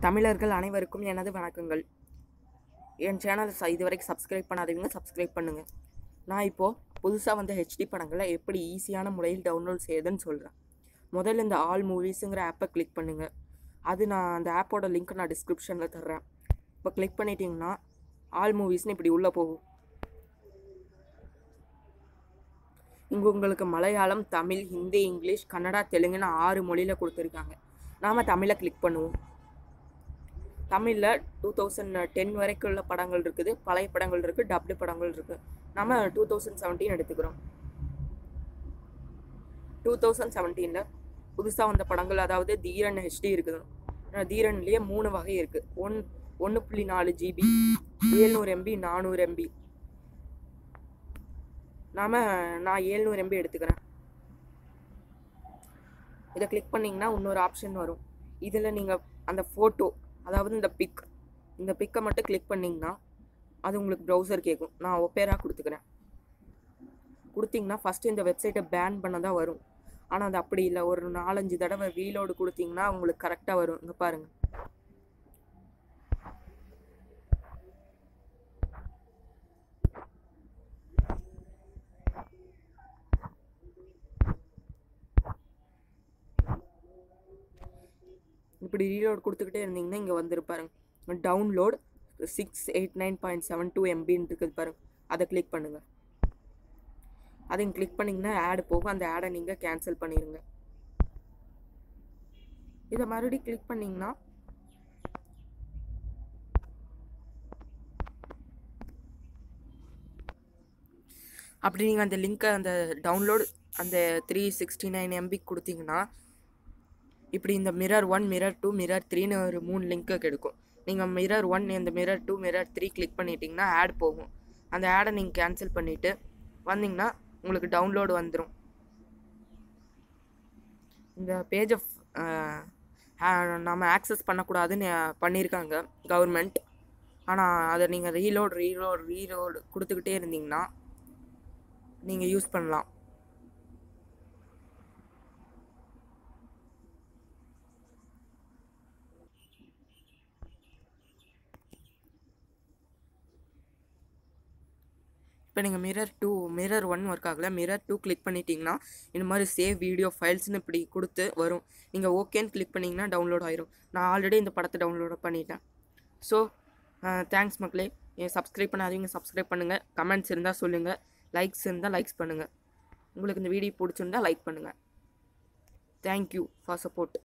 தமிழர்கள் அனைவருக்கும் எனது வணக்கங்கள் என் சேனலை ச இதுவரைக்கும் சப்ஸ்கிரைப் பண்ணாதவங்க சப்ஸ்கிரைப் பண்ணுங்கள் நான் இப்போது புதுசாக வந்த ஹெச்டி படங்களை எப்படி ஈஸியான முறையில் டவுன்லோட் செய்யுதுன்னு சொல்கிறேன் முதல்ல இந்த ஆல் மூவிஸுங்கிற ஆப்பை கிளிக் பண்ணுங்கள் அது நான் அந்த ஆப்போட லிங்க் நான் டிஸ்கிரிப்ஷனில் தர்றேன் இப்போ கிளிக் பண்ணிட்டீங்கன்னா ஆல் மூவிஸ்னு இப்படி உள்ளே போகும் இங்கே உங்களுக்கு மலையாளம் தமிழ் ஹிந்தி இங்கிலீஷ் கன்னடா தெலுங்குன்னு ஆறு மொழியில் கொடுத்துருக்காங்க நாம் தமிழை கிளிக் பண்ணுவோம் தமிழில் டூ தௌசண்ட் டென் வரைக்கும் உள்ள படங்கள் இருக்குது பழைய படங்கள் இருக்குது டப்டு படங்கள் இருக்குது நம்ம டூ தௌசண்ட் செவன்டீன் எடுத்துக்கிறோம் டூ தௌசண்ட் செவன்டீனில் புதுசாக வந்த படங்கள் அதாவது தீரன் ஹெச்டி இருக்குது அஹ் தீரன்லேயே மூணு வகை இருக்குது ஒன் ஒன்று புள்ளி நாலு ஜிபி ஏழ்நூறு எம்பி நானூறு எம்பி நாம் நான் ஏழ்நூறு எம்பி எடுத்துக்கிறேன் இதை கிளிக் பண்ணிங்கன்னா இன்னொரு ஆப்ஷன் வரும் இதில் நீங்கள் அந்த ஃபோட்டோ அதாவது இந்த பிக் இந்த பிக்கை மட்டும் கிளிக் பண்ணிங்கன்னா அது உங்களுக்கு ப்ரௌசர் கேட்கும் நான் ஒப்பேரா கொடுத்துக்கிறேன் கொடுத்தீங்கன்னா ஃபஸ்ட்டு இந்த வெப்சைட்டை பேன் பண்ண தான் வரும் ஆனால் அது அப்படி இல்லை ஒரு நாலஞ்சு தடவை ரீலோடு கொடுத்தீங்கன்னா உங்களுக்கு கரெக்டாக வரும் இங்கே பாருங்கள் இப்படி ரீலோட் கொடுத்துக்கிட்டே இருந்தீங்கன்னா இங்கே வந்துருப்பாருங்க download six eight nine point seven two எம்பின்னு இருக்குது பாருங்க அதை கிளிக் பண்ணுங்கள் அதையும் கிளிக் பண்ணிங்கன்னா ஆடு போகும் அந்த ஆடை நீங்கள் கேன்சல் பண்ணிடுங்க இதை மறுபடியும் கிளிக் பண்ணிங்கன்னா அப்படி நீங்கள் அந்த லிங்க்கை அந்த டவுன்லோட் அந்த த்ரீ சிக்ஸ்டி நைன் எம்பி கொடுத்தீங்கன்னா இப்படி இந்த mirror one mirror two mirror த்ரீன்னு ஒரு மூணு லிங்க்கு கிடைக்கும் நீங்கள் மிரர் ஒன் இந்த mirror two mirror three click பண்ணிட்டீங்கன்னா ஆட் போகும் அந்த ஆடை நீங்கள் கேன்சல் பண்ணிவிட்டு வந்தீங்கன்னா உங்களுக்கு டவுன்லோடு வந்துடும் இந்த பேஜை நம்ம ஆக்சஸ் பண்ணக்கூடாதுன்னு பண்ணியிருக்காங்க கவர்மெண்ட் ஆனால் அதை நீங்கள் ரீலோட் ரீலோட் ரீலோடு கொடுத்துக்கிட்டே இருந்தீங்கன்னா நீங்கள் யூஸ் பண்ணலாம் இப்போ நீங்கள் mirror two mirror one work ஆகல மிரர் டூ கிளிக் பண்ணிட்டீங்கன்னா இந்த மாதிரி சேவ் வீடியோ ஃபைல்ஸ்னு இப்படி கொடுத்து வரும் நீங்கள் ஓகேன்னு கிளிக் பண்ணிங்கன்னா டவுன்லோட் ஆயிரும் நான் ஆல்ரெடி இந்த படத்தை டவுன்லோட் பண்ணிட்டேன் ஸோ தேங்க்ஸ் மக்களே என் சப்ஸ்கிரைப் பண்ணாதீங்க சப்ஸ்கிரைப் பண்ணுங்கள் கமெண்ட்ஸ் இருந்தால் சொல்லுங்கள் லைக்ஸ் இருந்தால் லைக்ஸ் பண்ணுங்கள் உங்களுக்கு இந்த வீடியோ பிடிச்சிருந்தா லைக் பண்ணுங்கள் தேங்க்யூ ஃபார் சப்போர்ட்